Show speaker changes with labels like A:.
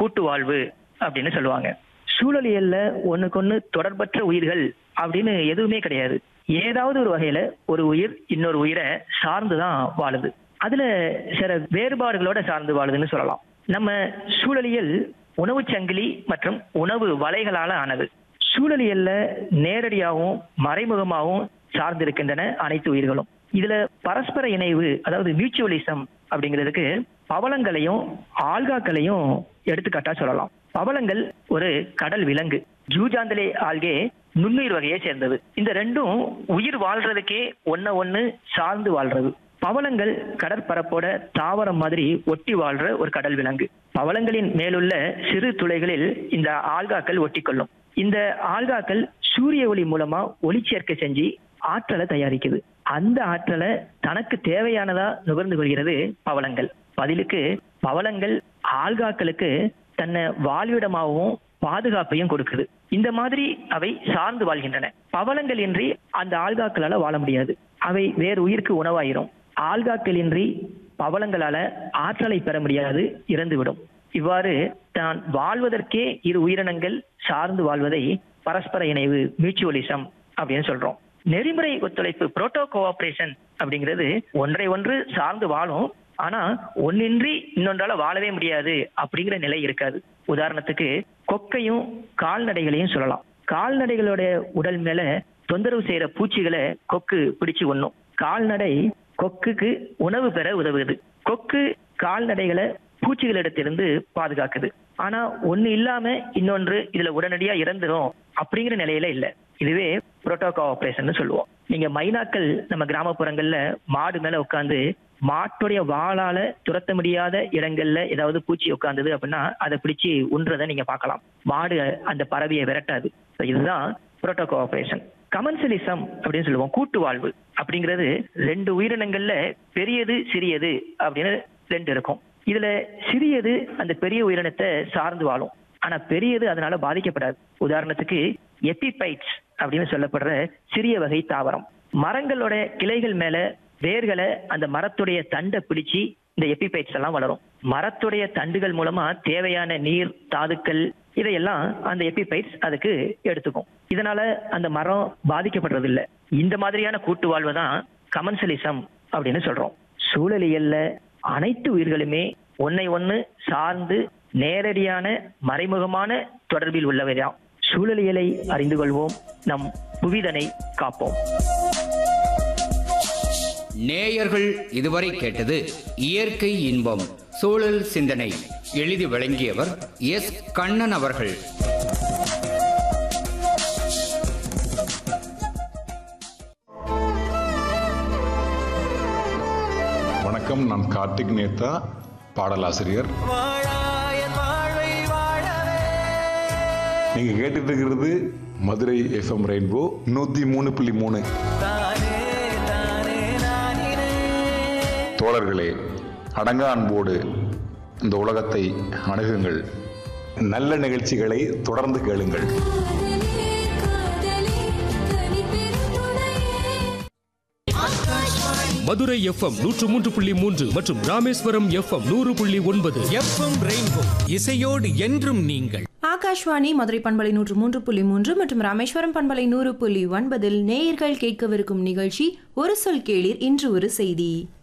A: கூட்டு வாழ்வு அப்படின்னு சொல்லுவாங்க சூழலியல்ல ஒண்ணுக்கொன்னு தொடர்பற்ற உயிர்கள் அப்படின்னு எதுவுமே கிடையாது ஏதாவது ஒரு வகையில ஒரு உயிர் இன்னொரு உயிரை சார்ந்துதான் வாழுது அதுல சில வேறுபாடுகளோட சார்ந்து வாழுதுன்னு சொல்லலாம் நம்ம சூழலியல் உணவு சங்கிலி மற்றும் உணவு வலைகளால ஆனது சூழலியல்ல நேரடியாகவும் மறைமுகமாகவும் சார்ந்திருக்கின்றன அனைத்து உயிர்களும் இதுல பரஸ்பர இணைவு அதாவது மியூச்சுவலிசம் அப்படிங்கிறதுக்கு பவளங்களையும் ஆல்காக்களையும் எடுத்துக்காட்டா சொல்லலாம் பவளங்கள் ஒரு கடல் விலங்கு ஜூஜாந்தலே ஆல்கே நுண்ணுயிர் வகையை சேர்ந்தது இந்த ரெண்டும் உயிர் வாழ்றதுக்கே ஒன்ன ஒண்ணு சார்ந்து வாழ்றது பவளங்கள் கடற்பரப்போட தாவரம் மாதிரி ஒட்டி வாழ்ற ஒரு கடல் விலங்கு பவளங்களின் மேலுள்ள சிறு துளைகளில் இந்த ஆல்காக்கள் ஒட்டிக்கொள்ளும் இந்த ஆல்காக்கள் சூரிய ஒளி மூலமா ஒளிச்சேர்க்கை செஞ்சு ஆற்றலை தயாரிக்குது அந்த ஆற்றலை தனக்கு தேவையானதா நுகர்ந்து கொள்கிறது பவளங்கள் பதிலுக்கு பவளங்கள் ஆல்காக்களுக்கு தன்னை வாழ்விடமாகவும் பாதுகாப்பையும் கொடுக்குது இந்த மாதிரி அவை சார்ந்து வாழ்கின்றன பவளங்கள் இன்றி அந்த ஆல்காக்களால வாழ முடியாது அவை வேறு உயிருக்கு உணவாயிரும் ஆல்காக்கள் இன்றி பவளங்களால ஆற்றலை பெற முடியாது இறந்துவிடும் இவ்வாறு தான் வாழ்வதற்கே இரு உயிரினங்கள் சார்ந்து வாழ்வதை பரஸ்பர இணைவு மியூச்சுவலிசம் அப்படின்னு சொல்றோம் நெறிமுறை ஒத்துழைப்பு புரோட்டோ கோஆபரேஷன் அப்படிங்கிறது ஒன்றை ஒன்று சார்ந்து வாழும் ஆனா ஒன்னின்றி இன்னொன்றால வாழவே முடியாது அப்படிங்கிற நிலை இருக்காது உதாரணத்துக்கு கொக்கையும் கால்நடைகளையும் சொல்லலாம் கால்நடைகளோட உடல் மேல தொந்தரவு செய்யற பூச்சிகளை கொக்கு பிடிச்சு ஒண்ணும் கால்நடை கொக்குக்கு உணவு பெற உதவுது கொக்கு கால்நடைகளை பூச்சிகளிடத்திலிருந்து பாதுகாக்குது ஆனா ஒண்ணு இல்லாம இன்னொன்று இதுல உடனடியா இறந்துரும் அப்படிங்கிற நிலையில இல்ல இதுவே புரோட்டோகோ ஆபரேஷன் சொல்லுவோம் நீங்க மைனாக்கள் நம்ம கிராமப்புறங்கள்ல மாடு மேல உட்காந்து மாட்டுடைய வாளால துரத்த முடியாத இடங்கள்ல ஏதாவது பூச்சி உட்கார்ந்தது அப்படின்னா அதை பிடிச்சு உண்றதை நீங்க பார்க்கலாம் மாடு அந்த பறவையை விரட்டாது So இதுதான் புரோட்டோகோ ஆபரேஷன் கமன்சலிசம் அப்படின்னு சொல்லுவோம் கூட்டு வாழ்வு அப்படிங்கிறது ரெண்டு உயிரினங்கள்ல பெரியது சிறியது அப்படின்னு ரெண்டு இருக்கும் இதுல சிறியது அந்த பெரிய உயிரினத்தை சார்ந்து வாழும் ஆனா பெரியது அதனால பாதிக்கப்படாது உதாரணத்துக்கு எபிபைட்ஸ் அப்படின்னு சொல்லப்படுற சிறிய வகை தாவரம் மரங்களோட கிளைகள் மேல வேர்களை அந்த மரத்துடைய தண்டை பிடிச்சு இந்த எபிபைட்ஸ் எல்லாம் வளரும் மரத்துடைய தண்டுகள் மூலமா தேவையான நீர் தாதுக்கள் இதையெல்லாம் அந்த எபிபைட்ஸ் அதுக்கு எடுத்துக்கும் இதனால அந்த மரம் பாதிக்கப்படுறது இல்ல இந்த மாதிரியான கூட்டு வாழ்வை தான் கமன்சலிசம் அப்படின்னு சொல்றோம் சூழலியல்ல அனைத்து உயிர்களுமே ஒன்னை ஒண்ணு சார்ந்து நேரடியான மறைமுகமான தொடர்பில் உள்ளவைதான் சூழலியலை அறிந்து கொள்வோம் நம் புவிதனை காப்போம்
B: நேயர்கள் இதுவரை கேட்டது இயற்கை இன்பம் சூழல் சிந்தனை எழுதி வழங்கியவர் எஸ் கண்ணன் அவர்கள்
C: வணக்கம் நான் கார்த்திக் நேத்தா பாடலாசிரியர் நீங்க கேட்டுட்டு இருக்கிறது மதுரை எஃப்எம் ரெயின்போ நூத்தி மூணு புள்ளி மூணு தோழர்களே அடங்கா அன்போடு இந்த உலகத்தை அணுகுங்கள் நல்ல நிகழ்ச்சிகளை தொடர்ந்து கேளுங்கள்
D: மதுரை எஃப்எம் நூற்று மூன்று புள்ளி மூன்று மற்றும் ராமேஸ்வரம் எஃப்எம் நூறு புள்ளி ஒன்பது
E: எஃப்எம் ரெயின்போ இசையோடு என்றும் நீங்கள்
F: ஆகாஷ்வாணி மதுரை பண்பலை நூற்று மூன்று புள்ளி மூன்று மற்றும் ராமேஸ்வரம் பண்பலை நூறு புள்ளி ஒன்பதில் நேயர்கள் கேட்கவிருக்கும் நிகழ்ச்சி ஒரு சொல் கேளீர் இன்று ஒரு செய்தி